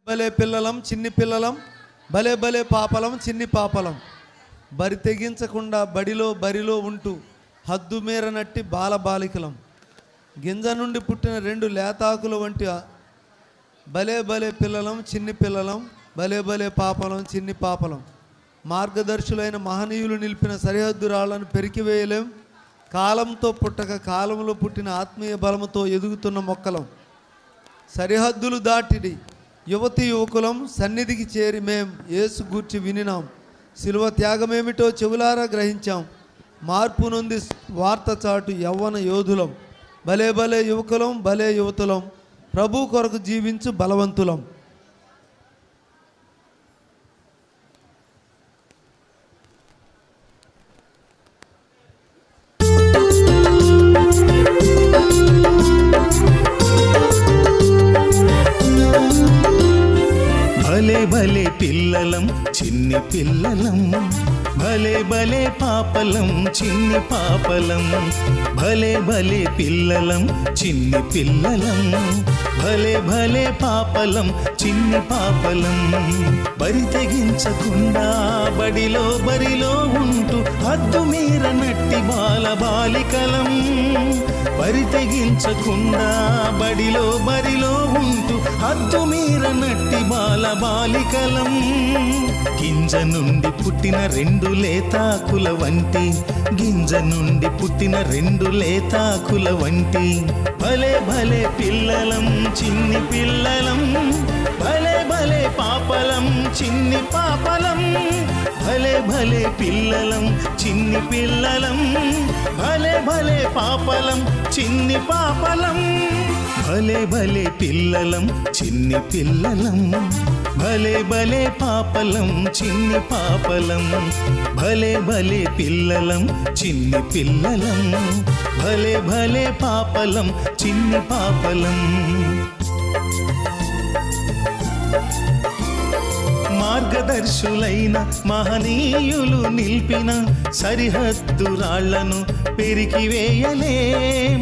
భలే పిల్లలం చిన్ని పిల్లలం భలే భలే పాపలం చిన్ని పాపలం బరి తెగించకుండా బడిలో బరిలో ఉంటూ హద్దు మేర నట్టి బాలబాలికలం గింజ నుండి పుట్టిన రెండు లేతాకుల వంటి ఆ- భలే భలే పిల్లలం చిన్ని పిల్లలం భలే భలే పాపలం చిన్ని పాపలం మార్గదర్శులైన మహనీయులు నిలిపిన సరిహద్దు రాళ్లను పెరికివేయలేం కాలంతో పుట్టక కాలంలో పుట్టిన ఆత్మీయ బలముతో ఎదుగుతున్న మొక్కలం సరిహద్దులు దాటిడి యువతి యువకులం సన్నిధికి చేరి మేం యేసు గూర్చి వినినాం శిలువ త్యాగమేమిటో చెవులారా గ్రహించాం మార్పు నొంది వార్త చాటు యవ్వన యోధులం భలే భలే యువకులం భలే యువతులం ప్రభు కొరకు జీవించు బలవంతులం భలే భలే పిల్లలం చిన్ని పిల్లలం భలే భలే పాపలం చిన్ని పాపలం భలే భలే పిల్లలం చిన్ని పిల్లలం భలే భలే పాపలం చిన్ని పాపలం బరి తెగించకుండా బడిలో బరిలో ఉంటూ హద్దు మీర నట్టి బాల బాలికలం బరి తెగించకుండా బడిలో బరిలో ఉంటూ హద్దు మీర నట్టి బాల బాలికలం గింజ నుండి పుట్టిన రెండు లేతాకుల వంటి గింజ నుండి పుట్టిన రెండు లేతాకుల వంటి భలే భలే పిల్లలం చిన్ని పిల్లలం భలే భలే పాపలం చిన్ని పాపలం భలే భలే పిల్లలం చిన్ని పిల్లలం భలే భలే పాపలం చిన్ని పాపలం భలే భలే పిల్లలం చిన్ని పిల్లలం భలే భలే పాపలం చిన్ని పాపలం భలే భలే పిల్లలం చిన్ని పిల్లలం భలే భలే పాపలం చిన్ని పాపలం మార్గదర్శులైన మహనీయులు నిలిపిన సరిహద్దు రాళ్లను పెరికివేయలేం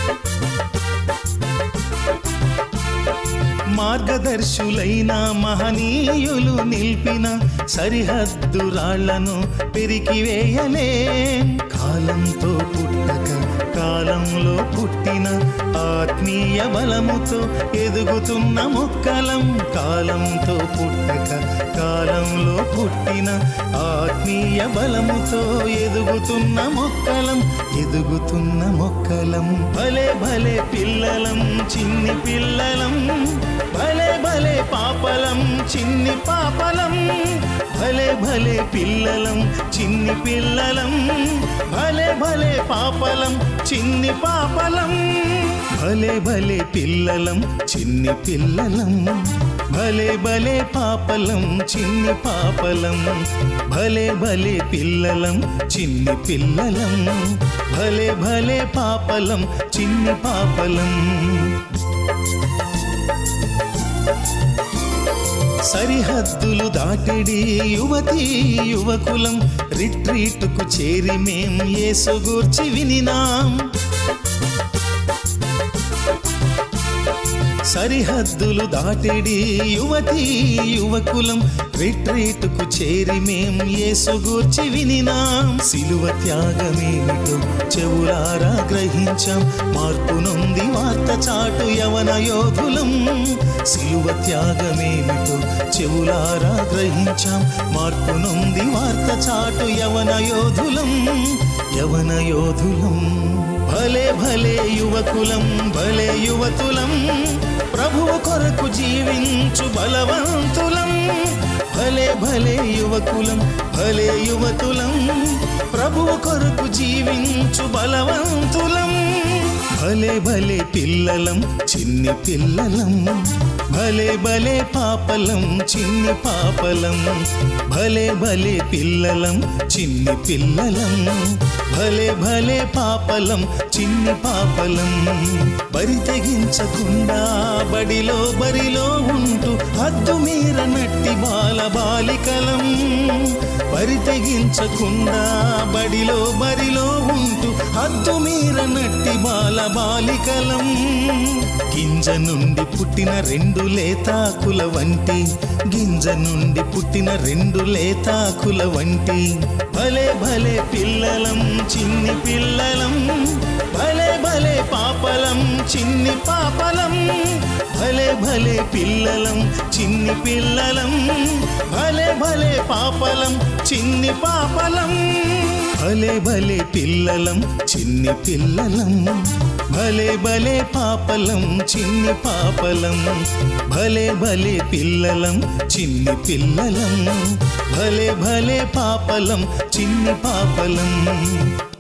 మార్గదర్శులైన మహనీయులు నిలిపిన సరిహద్దు రాళ్లను పెరికివేయలేం కాలంతో పుట్టక కాలంలో పుట్టిన ఆత్మీయ బలముతో ఎదుగుతున్న మొక్కలం కాలంతో పుట్టక కాలంలో పుట్టిన ఆత్మీయ బలముతో ఎదుగుతున్న మొక్కలం ఎదుగుతున్న మొక్కలం భలే భలే పిల్లలం చిన్ని పిల్లలం భలే భలే పాపలం చిన్ని పాపలం భలే భలే పిల్లలం చిన్ని పిల్లలం భలే భలే పాపలం చిన్ని పాపలం భలే భలే పిల్లలం చిన్ని పిల్లలం భలే భలే పాపలం చిన్ని పాపలం భలే భలే పిల్లలం చిన్ని పిల్లలం భలే భలే పాపలం చిన్ని పాపలం సరిహద్దులు దాటిడి యువతి యువకులం రిట్రీటుకు చేరి మేం యేసు గూర్చి వినినాం సరిహద్దులు దాటిడి యువతి యువకులం రిట్రీటుకు చేరి మేం యేసు గూర్చి వినినాం సిలువ త్యాగమేమిటో చెవులారా గ్రహించాం మార్పు నొంది వార్త చాటు యవన యోధులం సిలువ త్యాగమేమిటో చెవులారా గ్రహించాం మార్పు నొంది వార్త చాటు యవన యోధులం యవన యోధులం భలే భలే యువకులం భలే యువతులం ప్రభువు కొరకు జీవించు బలవంతులం భలే భలే యువకులం భలే యువతులం ప్రభువు కొరకు జీవించు బలవంతులం భలే భలే పిల్లలం చిన్ని పిల్లలం భలే భలే పాపలం చిన్ని పాపలం భలే భలే పిల్లలం చిన్ని పిల్లలం భలే భలే పాపలం చిన్ని పాపలం బరి తెగించకుండా బడిలో బరిలో ఉంటూ హద్దు మీర నట్టి బాల బాలికలం బరి తెగించకుండా బడిలో బరిలో ఉంటూ హద్దు మీర నట్టి బాల బాలికలం గింజ నుండి పుట్టిన రెండు లేతాకుల వంటి గింజ నుండి పుట్టిన రెండు లేతాకుల వంటి భలే భలే పిల్లలం చిన్ని పిల్లలం భలే భలే పాపలం చిన్ని పాపలం భలే భలే పిల్లలం చిన్ని పిల్లలం భలే భలే పాపలం చిన్ని పాపలం భలే భలే పిల్లలం చిన్ని పిల్లలం భలే భలే పాపలం చిన్ని పాపలం భలే భలే పిల్లలం చిన్ని పిల్లలం భలే భలే పాపలం చిన్ని పాపలం